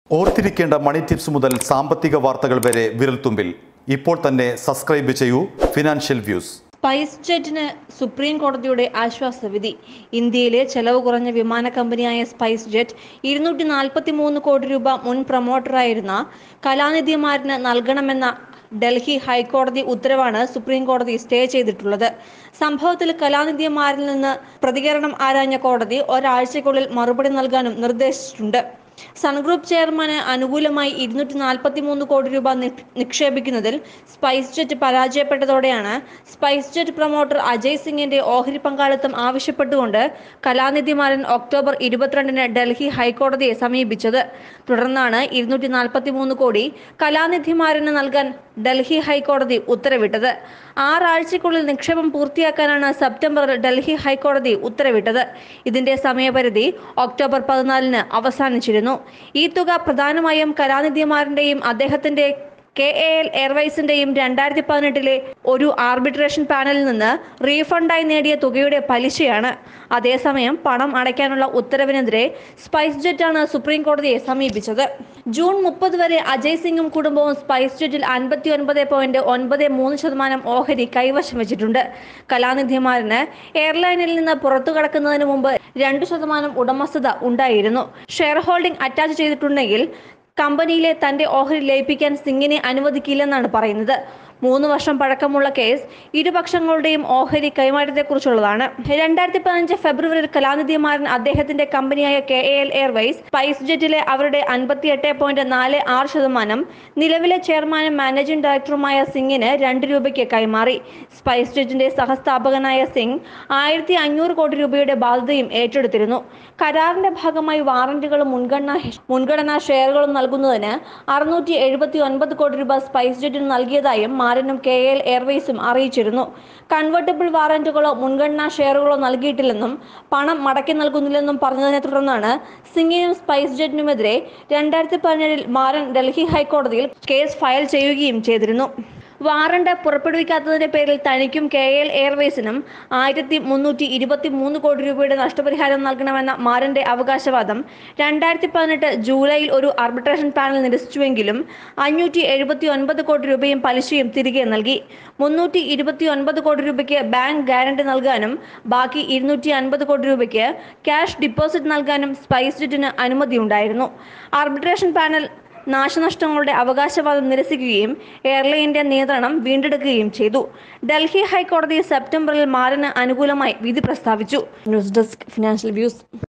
ഓർത്തിരിക്കേണ്ട മണി ടിപ്സ് മുതൽ സാമ്പത്തിക വാർത്തകൾ വരെ വിരൽത്തുമ്പിൽ ഇപ്പോൾ തന്നെ സബ്സ്ക്രൈബ് ചെയ്യൂ ഫിനാൻഷ്യൽ വ്യൂസ് സ്പൈസ് ജെറ്റിന് സുപ്രീം കോടതിയുടെ ആശ്വാസവിധി ഇന്ത്യയിലെ ചെലവ് കുറഞ്ഞ വിമാന കമ്പനിയായ സ്പൈസ് ജെറ്റ് ഇരുന്നൂറ്റി നാൽപ്പത്തി മൂന്ന് കോടി രൂപ മുൻ പ്രൊമോട്ടറായിരുന്ന കലാനിധിമാരന് നൽകണമെന്ന ഡൽഹി ഹൈക്കോടതി ഉത്തരവാണ് സുപ്രീം കോടതി സ്റ്റേ ചെയ്തിട്ടുള്ളത് സംഭവത്തിൽ കലാനിധിമാരിൽ നിന്ന് പ്രതികരണം ആരാഞ്ഞ കോടതി ഒരാഴ്ചയ്ക്കുള്ളിൽ മറുപടി നൽകാനും നിർദ്ദേശിച്ചിട്ടുണ്ട് സൺ ഗ്രൂപ്പ് ചെയർമാന് അനുകൂലമായി ഇരുന്നൂറ്റി നാൽപ്പത്തി മൂന്ന് കോടി രൂപ നി- നിക്ഷേപിക്കുന്നതിൽ സ്പൈസ് ജെറ്റ് പരാജയപ്പെട്ടതോടെയാണ് സ്പൈസ് ജെറ്റ് പ്രൊമോട്ടർ അജയ് സിംഗിന്റെ ഓഹരി പങ്കാളിത്തം ആവശ്യപ്പെട്ടുകൊണ്ട് കലാനിധിമാരൻ ഒക്ടോബർ ഇരുപത്തിരണ്ടിന് ഡൽഹി ഹൈക്കോടതിയെ സമീപിച്ചത് തുടർന്നാണ് ഇരുന്നൂറ്റി നാൽപ്പത്തി മൂന്ന് കോടി കലാനിധിമാരന് നൽകാൻ ഡൽഹി ഹൈക്കോടതി ഉത്തരവിട്ടത് ആറാഴ്ചയ്ക്കുള്ളിൽ നിക്ഷേപം പൂർത്തിയാക്കാനാണ് സെപ്റ്റംബറിൽ ഡൽഹി ഹൈക്കോടതി ഉത്തരവിട്ടത് ഇതിന്റെ സമയപരിധി ഒക്ടോബർ പതിനാലിന് അവസാനിച്ചിരുന്നു ഈ തുക പ്രധാനമായും കലാനിധിമാരന്റെയും അദ്ദേഹത്തിന്റെ കെ എ എൽ എയർവൈസിന്റെയും രണ്ടായിരത്തി പതിനെട്ടിലെ ഒരു ആർബിട്രേഷൻ പാനലിൽ നിന്ന് റീഫണ്ടായി നേടിയ തുകയുടെ പലിശയാണ് അതേസമയം പണം അടയ്ക്കാനുള്ള ഉത്തരവിനെതിരെ സ്പൈസ് ജെറ്റാണ് സുപ്രീം കോടതിയെ സമീപിച്ചത് ജൂൺ മുപ്പത് വരെ അജയ് സിംഗും കുടുംബവും സ്പൈസ് ജെറ്റിൽ അൻപത്തി ഒൻപത് പോയിന്റ് ഒൻപത് മൂന്ന് ശതമാനം ഓഹരി കൈവശം വെച്ചിട്ടുണ്ട് കലാനിധിമാരന് എയർലൈനിൽ നിന്ന് പുറത്തു കടക്കുന്നതിന് മുമ്പ് രണ്ടു ശതമാനം ഉടമസ്ഥത ഉണ്ടായിരുന്നു ഷെയർ ഹോൾഡിംഗ് അറ്റാച്ച് ചെയ്തിട്ടുണ്ടെങ്കിൽ കമ്പനിയിലെ തന്റെ ഓഹരി ലയിപ്പിക്കാൻ സിംഗിനെ അനുവദിക്കില്ലെന്നാണ് പറയുന്നത് മൂന്ന് വർഷം പഴക്കമുള്ള കേസ് ഇരുപക്ഷങ്ങളുടെയും ഓഹരി കൈമാറ്റത്തെക്കുറിച്ചുള്ളതാണ് രണ്ടായിരത്തി പതിനഞ്ച് ഫെബ്രുവരിയിൽ കലാനിധിമാരൻ അദ്ദേഹത്തിന്റെ കമ്പനിയായ K A L airways spice ജെറ്റിലെ അവരുടെ അൻപത്തിയെട്ട് പോയിന്റ് നാല് ആറ് ശതമാനം നിലവിലെ ചെയർമാനും മാനേജിംഗ് ഡയറക്ടറുമായ സിംഗിന് രണ്ട് രൂപയ്ക്ക് കൈമാറി സ്പൈസ് ജെറ്റിന്റെ സഹസ്ഥാപകനായ സിംഗ് ആയിരത്തി അഞ്ഞൂറ് കോടി രൂപയുടെ ബാധ്യതയും ഏറ്റെടുത്തിരുന്നു കരാറിന്റെ ഭാഗമായി വാറന്റുകളും മുൻഗണന മുൻഗണനാ ഷെയറുകളും നൽകുന്നതിന് അറുന്നൂറ്റി എഴുപത്തി ഒൻപത് കോടി രൂപ സ്പൈസ് ജെറ്റിന് നൽകിയതായും മാരനും കെ എൽ എയർവേസും അറിയിച്ചിരുന്നു കൺവെർട്ടബിൾ വാറന്റുകളോ മുൻഗണനാ ഷെയറുകളോ നൽകിയിട്ടില്ലെന്നും പണം മടക്കി നൽകുന്നില്ലെന്നും പറഞ്ഞതിനെ തുടർന്നാണ് സിംഗിനും സ്പൈസ് ജെറ്റിനുമെതിരെ രണ്ടായിരത്തി പതിനേഴിൽ മാരൻ ഡൽഹി ഹൈക്കോടതിയിൽ കേസ് ഫയൽ ചെയ്യുകയും ചെയ്തിരുന്നു വാറണ്ട് പുറപ്പെടുവിക്കാത്തതിന്റെ പേരിൽ തനിക്കും കെ എൽ എയർവേസിനും ആയിരത്തി മുന്നൂറ്റി ഇരുപത്തി മൂന്ന് കോടി രൂപയുടെ നഷ്ടപരിഹാരം നൽകണമെന്ന മാരന്റെ അവകാശവാദം രണ്ടായിരത്തി പതിനെട്ട് ജൂലൈയിൽ ഒരു ആർബിട്രേഷൻ പാനൽ നിരസിച്ചുവെങ്കിലും അഞ്ഞൂറ്റി എഴുപത്തി ഒൻപത് കോടി രൂപയും പലിശയും തിരികെ നൽകി മുന്നൂറ്റി ഇരുപത്തി ഒൻപത് കോടി രൂപയ്ക്ക് ബാങ്ക് ഗ്യാരണ്ടി നൽകാനും ബാക്കി ഇരുന്നൂറ്റി അൻപത് കോടി രൂപയ്ക്ക് ക്യാഷ് ഡിപ്പോസിറ്റ് നൽകാനും സ്പൈസ് ജെറ്റിന് അനുമതിയുണ്ടായിരുന്നു ആർബിട്രേഷൻ പാനൽ നാശനഷ്ടങ്ങളുടെ അവകാശവാദം നിരസിക്കുകയും എയർലൈനിന്റെ നിയന്ത്രണം വീണ്ടെടുക്കുകയും ചെയ്തു ഡൽഹി ഹൈക്കോടതി സെപ്റ്റംബറിൽ മാരന് അനുകൂലമായി വിധി പ്രസ്താവിച്ചു ന്യൂസ് ഡെസ്ക് ഫിനാൻഷ്യൽ വ്യൂസ്